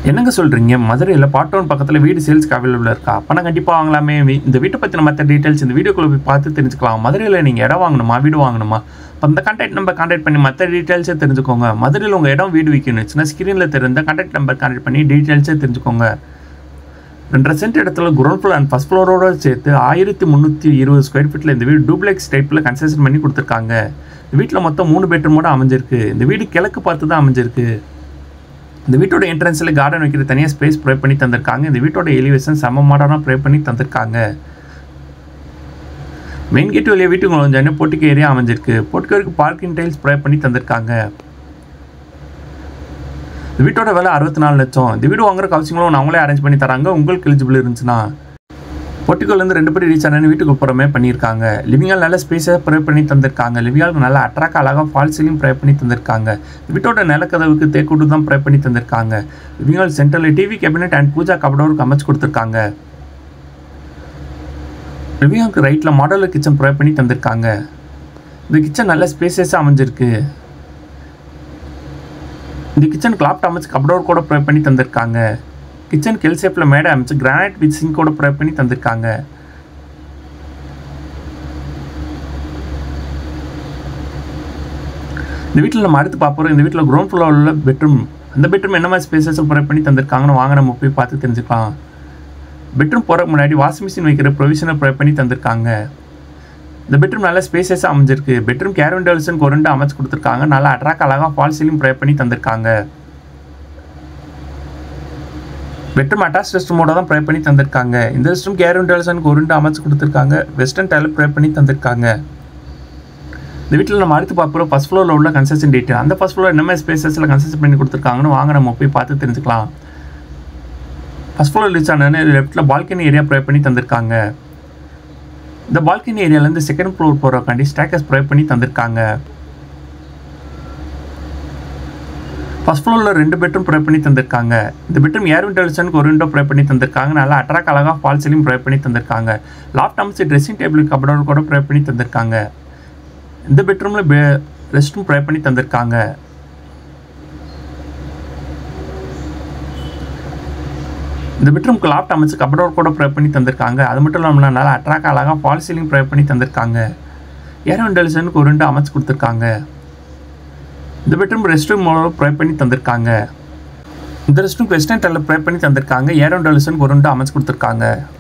என்னங்க சொல்கிறீங்க மதுரையில் பாட்டோன் பக்கத்தில் வீடு சேல்ஸ்க்கு அவைலபிள் இருக்கா அப்போனா கண்டிப்பாக வாங்கலாமே வீ- இந்த வீட்டை பற்றின மற்ற டீட்டெயில்ஸ் இந்த வீடியோக்குள்ள போய் பார்த்து தெரிஞ்சுக்கலாம் மதுரையில் நீங்கள் இடம் வாங்கணுமா வீடு வாங்கணுமா இப்போ அந்த கான்டாக்ட் நம்பர் கான்டாக்ட் பண்ணி மற்ற டீட்டெயில்ஸே தெரிஞ்சுக்கோங்க மதுரையில் உங்கள் இடம் வீடு விற்கணுச்சுன்னா ஸ்க்ரீனில் தெரிந்த கான்டாக்ட் நம்பர் கான்டாக்ட் பண்ணி டீட்டெயில்ஸே தெரிஞ்சுக்கோங்க ரெண்டரை சென்ட் இடத்துல கிரவுண்ட் ஃப்ளோர் அண்ட் ஃபஸ்ட் ஃப்ளோரோட சேர்த்து ஆயிரத்தி முந்நூற்றி இருபது ஸ்கொயர் ஃபீட்டில் இந்த வீடு டூப்ளெக்ஸ் டைப்பில் கன்ஸ்ட்ரக்ஷன் பண்ணி கொடுத்துருக்காங்க இந்த வீட்டில் மொத்தம் மூணு பெட்ரூமோட அமைஞ்சிருக்கு இந்த வீடு கிழக்கு பார்த்து தான் அமைஞ்சிருக்கு இந்த வீட்டோட என்ட்ரன்ஸில் கார்டன் வைக்கிற தனியாக ஸ்பேஸ் ப்ரொவைட் பண்ணி தந்திருக்காங்க இந்த வீட்டோட எலிவேஷன் செம்ம மாடர்னாக ப்ரொவைட் பண்ணி தந்திருக்காங்க மெயின் கேட் வழியாக வீட்டுக்கு நுழைஞ்சோடனே போட்டிக்கு ஏரியா அமைஞ்சிருக்கு போட்டிக்கு பார்க்கிங் டைல்ஸ் ப்ரொவைட் பண்ணி தந்திருக்காங்க இந்த வீட்டோட விலை அறுபத்தி நாலு லட்சம் இந்த வீடு வாங்குற ஹவுசிங் லோன் அவங்களே அரேஞ்ச் பண்ணி தராங்க உங்களுக்கு எலிஜிபிள் இருந்துச்சுன்னா பொட்டிக்கோலேருந்து ரெண்டு பேர் ரீச் ஆனு வீட்டுக்கு புறமே பண்ணியிருக்காங்க லிவிங்கால் நல்ல ஸ்பேஸை ப்ரொவைட் பண்ணி தந்திருக்காங்க லிவிங்கால் நல்லா அட்ராக்ட் அழகாக ஃபால் சீலிங் ப்ரொவைட் பண்ணி தந்திருக்காங்க இந்த வீட்டோட நிலக்கதவுக்கு தேக்கூட்டு தான் ப்ரொவைட் பண்ணி தந்திருக்காங்க லிவிங்கால் சென்டரில் டிவி கேபினெட் அண்ட் பூஜா கபடோருக்கு அமைச்சு கொடுத்துருக்காங்க லிவிங்காலுக்கு ரைட்டில் மாடலர் கிச்சன் ப்ரொவைட் பண்ணி தந்திருக்காங்க இந்த கிச்சன் நல்ல ஸ்பேசஸாக அமைஞ்சிருக்கு இந்த கிச்சன் கிளாப்ட் அமைச்சு கபடோர் கூட ப்ரொவைட் பண்ணி தந்திருக்காங்க கிச்சன் கெல் ஷேப்பில் மேடை அமைச்சு கிரானைட் வித் சிங்க் கூட ப்ரொவைட் பண்ணி தந்திருக்காங்க இந்த வீட்டில் நம்ம அடுத்து பார்ப்போம் இந்த வீட்டில் கிரவுண்ட் ஃப்ளோரில் உள்ள பெட்ரூம் அந்த பெட்ரூம் என்ன மாதிரி ஸ்பேசஸ் ப்ரொவைட் பண்ணி தந்திருக்காங்கன்னு வாங்க நம்ம போய் பார்த்து தெரிஞ்சுக்கலாம் பெட்ரூம் போகிறதுக்கு முன்னாடி வாஷிங் மிஷின் வைக்கிற ப்ரொவிஷனை ப்ரொவைட் பண்ணி தந்திருக்காங்க இந்த பெட்ரூம் நல்ல ஸ்பேசஸாக அமைஞ்சிருக்கு பெட்ரூம் கேரன் டெல்சன் கொரண்டு அமைச்சு கொடுத்துருக்காங்க நல்லா அட்ராக்ட் அழகாக ஃபால் சீலிங் ப்ரொவைட் பண்ணி தந்திருக்காங்க பெட்ரூம் அட்டாச் ரெஸ்ட் ரூமோட தான் ப்ரொவைட் பண்ணி தந்திருக்காங்க இந்த ரெஸ்ட் ரூம் கேரன் டெல்சன் கொரண்டு அமைச்சு கொடுத்துருக்காங்க வெஸ்டர்ன் டைலர் ப்ரொவைட் பண்ணி தந்திருக்காங்க இந்த வீட்டில் நம்ம அடுத்து பார்க்குறோம் ஃபஸ்ட் ஃப்ளோரில் உள்ள கன்ஸ்ட்ரக்ஷன் டீட்டெயில் அந்த ஃபஸ்ட் ஃப்ளோர் என்ன மாதிரி ஸ்பேசஸில் கன்ஸ்ட்ரக்ஷன் பண்ணி கொடுத்துருக்காங்கன்னு வாங்க நம்ம போய் பார்த்து தெரிஞ்சுக்கலாம் ஃபஸ்ட் ஃப்ளோர் ரீச் ஆனது லெஃப்ட்டில் பால்கனி ஏரியா ப்ரொவைட் பண்ணி தந்திருக்காங்க இந்த பால்கனி ஏரியாலேருந்து செகண்ட் ஃப்ளோர் போகிறக்காண்டி ஸ்டேக்கஸ் ப்ரொவைட் பண்ணி தந்திருக்காங்க ஃபஸ்ட் ஃப்ளோரில் ரெண்டு பெட்ரூம் ப்ரொவைட் பண்ணி தந்திருக்காங்க இந்த பெட்ரூம் ஏர் விண்டோல்ஸனுக்கு ஒரு விண்டோ ப்ரொவைட் பண்ணி தந்திருக்காங்க நல்லா அட்ராக்ட் அழகாக ஃபால் சீலிங் ப்ரொவைட் பண்ணி தந்திருக்காங்க லாஃப்ட் அமைச்சு ட்ரெஸ்ஸிங் டேபிள் கபடோர் கூட ப்ரொவைட் பண்ணி தந்திருக்காங்க இந்த பெட்ரூமில் பெ ரெஸ்ட் ரூம் ப்ரொவைட் பண்ணி தந்திருக்காங்க இந்த பெட்ரூம்க்கு லாப்ட் அமைச்சு கபடோர் கூட ப்ரொவைட் பண்ணி தந்திருக்காங்க அது மட்டும் இல்லாமல் நல்லா அட்ராக்ட் அழகாக ஃபால் சீலிங் ப்ரொவைட் பண்ணி தந்திருக்காங்க ஏர் வெண்டல்சனுக்கு ஒரு ரெண்டு அமைச்சு கொடுத்துருக்காங்க இந்த பெட்ரூம் ரெஸ்ட் ரூம் ப்ரொவைட் பண்ணி தந்திருக்காங்க இந்த ரெஸ்ட் ரூம் வெஸ்டர்ன் டைலில் ப்ரொவைட் பண்ணி தந்திருக்காங்க ஏர் வெண்டல்சனுக்கு ஒரு ரெண்டு அமைச்சு கொடுத்துருக்காங்க